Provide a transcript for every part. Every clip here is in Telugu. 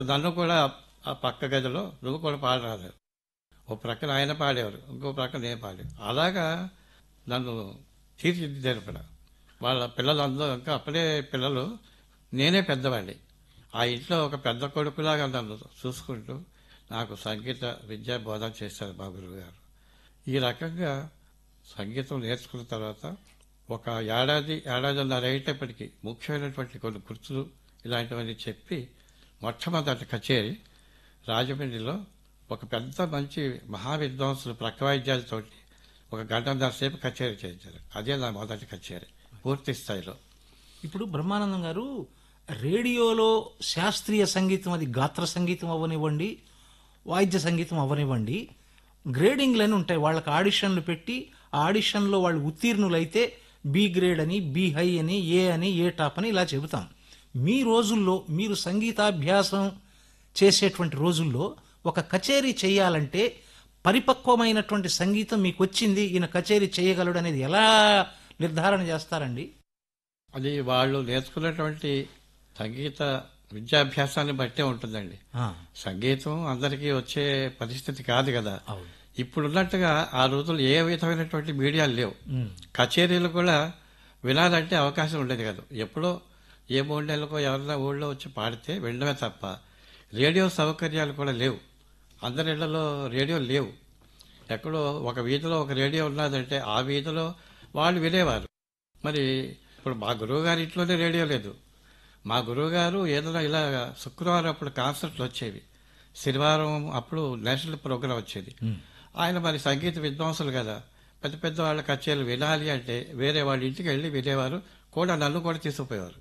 నన్ను కూడా ఆ పక్క గదిలో నువ్వు కూడా పాడరాదు ఓ ప్రక్కన ఆయన పాడేవారు ఇంకో ప్రక్కన నేను పాడేవారు అలాగా నన్ను తీర్చిదిద్దారు కూడా వాళ్ళ పిల్లలందరూ ఇంకా అప్పుడే పిల్లలు నేనే పెద్దవాడిని ఆ ఇంట్లో ఒక పెద్ద కొడుకులాగా నన్ను చూసుకుంటూ నాకు సంగీత విద్యా బోధన చేశారు మా గురువు గారు ఈ రకంగా సంగీతం నేర్చుకున్న తర్వాత ఒక ఏడాది ఏడాదిన్నర అయ్యేటప్పటికి ముఖ్యమైనటువంటి కొన్ని గుర్తులు ఇలాంటివన్నీ చెప్పి మొట్టమొదటి కచేరీ రాజమండ్రిలో ఒక పెద్ద మంచి మహావిద్వాంసులు ప్రకవాయిద్యాలతోటి ఒక గంటన్నర సేపు కచేరీ చేయించారు అదే నా మొదటి కచేరీ పూర్తి స్థాయిలో ఇప్పుడు బ్రహ్మానందం గారు రేడియోలో శాస్త్రీయ సంగీతం అది గాత్ర సంగీతం అవ్వనివ్వండి వాయిద్య సంగీతం అవ్వనివ్వండి గ్రేడింగ్లని ఉంటాయి వాళ్ళకి ఆడిషన్లు పెట్టి ఆ ఆడిషన్లో వాళ్ళు ఉత్తీర్ణులైతే బి గ్రేడ్ అని బి హై అని ఏ అని ఏ టాప్ అని ఇలా చెబుతాం మీ రోజుల్లో మీరు సంగీతాభ్యాసం చేసేటువంటి రోజుల్లో ఒక కచేరీ చేయాలంటే పరిపక్వమైనటువంటి సంగీతం మీకు వచ్చింది ఈయన కచేరీ చేయగలడు అనేది ఎలా నిర్ధారణ చేస్తారండి అది వాళ్ళు నేర్చుకున్నటువంటి సంగీత విద్యాభ్యాసాన్ని బట్టే ఉంటుందండి ఆ, సంగీతం అందరికీ వచ్చే పరిస్థితి కాదు కదా అవును ఇప్పుడున్నట్టుగా ఆ రోజుల్లో ఏ విధమైనటువంటి మీడియాలు లేవు ఉమ్, కచేరీలు కూడా వినాలంటే అవకాశం ఉండేది కాదు ఎప్పుడో ఏ మూడు నెలలకో ఎవరైనా ఊళ్ళో వచ్చి పాడితే వినడమే తప్ప రేడియో సౌకర్యాలు కూడా లేవు అందరి ఇళ్లలో రేడియో లేవు ఎక్కడో ఒక వీధిలో ఒక రేడియో ఉన్నదంటే ఆ వీధిలో వాళ్ళు వినేవారు మరి ఇప్పుడు మా గురువు గారి ఇంట్లోనే రేడియో లేదు మా గురువు గారు ఏదైనా ఇలా శుక్రవారం అప్పుడు కాన్సర్ట్లు వచ్చేవి శనివారం అప్పుడు నేషనల్ ప్రోగ్రాం వచ్చేది ఉమ్. ఆయన మరి సంగీత విద్వాంసులు కదా పెద్ద పెద్ద వాళ్ళ కచేరీలు వినాలి అంటే వేరే వాళ్ళ ఇంటికి వెళ్ళి వినేవారు కూడా నన్ను కూడా తీసుకుపోయేవారు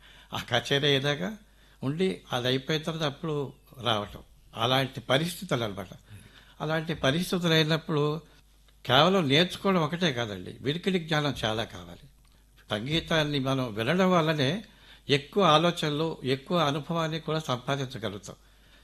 ఆ కచేరీ ఏదాకా ఉండి అది అయిపోయిన తర్వాత అప్పుడు రావటం అలాంటి పరిస్థితులు అనమాట అలాంటి పరిస్థితులు అయినప్పుడు కేవలం నేర్చుకోవడం ఒకటే కాదండి వినికిడి జ్ఞానం చాలా కావాలి సంగీతాన్ని మనం వినడం వల్లనే ఎక్కువ ఆలోచనలు ఎక్కువ అనుభవాన్ని కూడా సంపాదించగలుగుతాం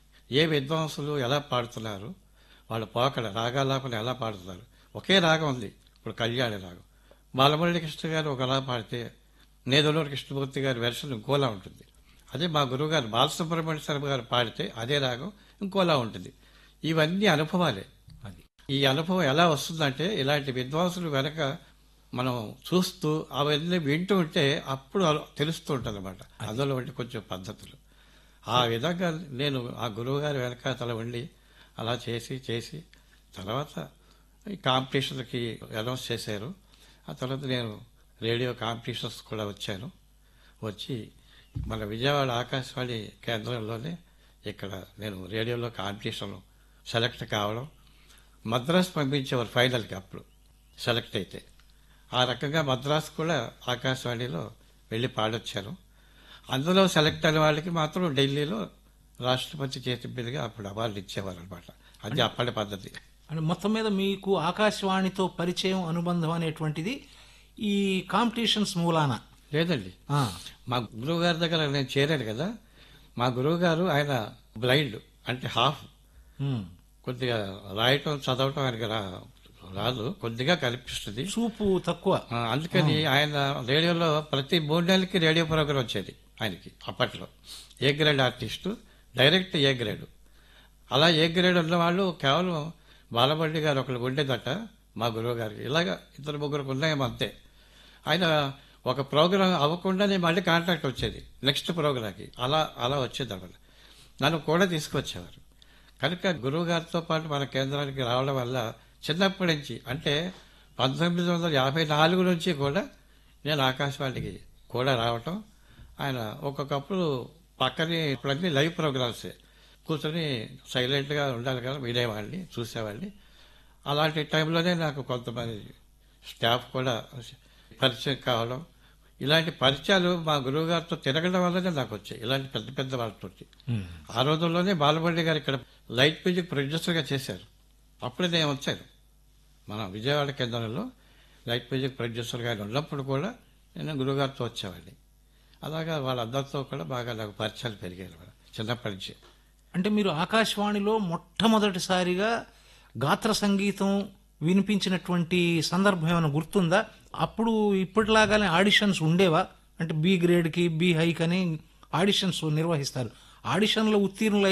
ఏ విద్వాంసులు ఎలా పాడుతున్నారు వాళ్ళ పోకడ రాగాలాపన ఎలా పాడుతున్నారు ఒకే రాగం ఉంది ఇప్పుడు కళ్యాణి రాగం బాలమురళి కృష్ణ గారు ఒకలా పాడితే నేదలూరు కృష్ణమూర్తి గారి వెర్షన్ ఇంకోలా ఉంటుంది అదే మా గురువుగారు బాలసుబ్రహ్మణ్య శర్మ గారు పాడితే అదే రాగం ఇంకోలా ఉంటుంది ఇవన్నీ అనుభవాలే అది ఈ అనుభవం ఎలా వస్తుందంటే ఇలాంటి విద్వాంసులు వెనక మనం చూస్తూ అవన్నీ వింటూ ఉంటే అప్పుడు అల- తెలుస్తూ ఉంటుంది అనమాట అందులో ఉంటే కొంచెం పద్ధతులు ఆ విధంగా నేను ఆ గురువు గారి వెనక తల ఉండి అలా చేసి చేసి తర్వాత ఈ కాంపిటీషన్కి అనౌన్స్ చేశారు ఆ తర్వాత నేను రేడియో కాంపిటీషన్స్ కూడా వచ్చాను వచ్చి మన విజయవాడ ఆకాశవాణి కేంద్రంలోనే ఇక్కడ నేను రేడియోలో కాంపిటీషన్ సెలెక్ట్ కావడం మద్రాసు పంపించేవారు ఫైనల్కి అప్పుడు సెలెక్ట్ అయితే ఆ రకంగా మద్రాసు కూడా ఆకాశవాణిలో వెళ్ళి పాడొచ్చాను అందులో సెలెక్ట్ అయిన వాళ్ళకి మాత్రం ఢిల్లీలో రాష్ట్రపతి చేతి మీదుగా అప్పుడు అవార్డు ఇచ్చేవారు అనమాట అది అప్పటి పద్ధతి అంటే మొత్తం మీద మీకు ఆకాశవాణితో పరిచయం అనుబంధం అనేటువంటిది ఈ కాంపిటీషన్స్ మూలాన లేదండి ఆ, మా గురువు గారి దగ్గర నేను చేరాను కదా మా గురువు గారు ఆయన బ్లైండ్ అంటే హాఫ్ ఉమ్. కొద్దిగా రాయటం చదవటం ఆయనకి రా- రాదు కొద్దిగా కనిపిస్తుంది చూపు తక్కువ ఆ, అందుకని ఆయన రేడియోలో ప్రతి మూడు నెలలకి రేడియో ప్రోగ్రాం వచ్చేది ఆయనకి అప్పట్లో A grade artist direct A grade అలా ఏ గ్రేడ్ ఉన్న వాళ్ళు కేవలం బాలబండి గారు ఒకరు ఉండేదట మా గురువు గారికి ఇలాగ ఇద్దరు ముగ్గురికి ఉన్నాయేమో అంతే ఆయన ఒక ప్రోగ్రాం అవ్వకుండానే మళ్ళీ కాంటాక్ట్ వచ్చేది నెక్స్ట్ ప్రోగ్రాంకి అలా అలా వచ్చేది అనమాట నన్ను కూడా తీసుకొచ్చేవారు కనుక గురువు గారితో పాటు మన కేంద్రానికి రావడం వల్ల చిన్నప్పటి నుంచి అంటే పంతొమ్మిది వందల యాభై నాలుగు నుంచి కూడా నేను ఆకాశవాణికి కూడా రావటం ఆయన ఒక్కొక్కప్పుడు పక్కనే ఇప్పుడన్నీ లైవ్ ప్రోగ్రామ్సే కూర్చొని సైలెంట్గా ఉండాలి కదా వినేవాడిని చూసేవాడిని అలాంటి టైంలోనే నాకు కొంతమంది స్టాఫ్ కూడా పరిచయం కావడం ఇలాంటి పరిచయాలు మా గురువు గారితో తిరగడం వల్లనే నాకు వచ్చాయి ఇలాంటి పెద్ద పెద్ద వాళ్ళతో ఉమ్. ఆ రోజుల్లోనే బాలబడి గారు ఇక్కడ లైట్ మ్యూజిక్ ప్రొడ్యూసర్గా చేశారు అప్పుడే నేను వచ్చాను మన విజయవాడ కేంద్రంలో లైట్ మ్యూజిక్ ప్రొడ్యూసర్గా ఆయన ఉన్నప్పుడు కూడా నేను గురువుగారితో వచ్చేవాడిని అలాగా వాళ్ళందరితో కూడా బాగా నాకు పరిచయాలు పెరిగాయి అన్నమాట చిన్నప్పటి నుంచి అంటే మీరు ఆకాశవాణిలో మొట్టమొదటిసారిగా గాత్ర సంగీతం వినిపించినటువంటి సందర్భం ఏమైనా గుర్తుందా అప్పుడు ఇప్పటిలాగానే ఆడిషన్స్ ఉండేవా అంటే బి గ్రేడ్కి బి హైక్ అని ఆడిషన్స్ నిర్వహిస్తారు ఆడిషన్లో ఉత్తీర్ణులు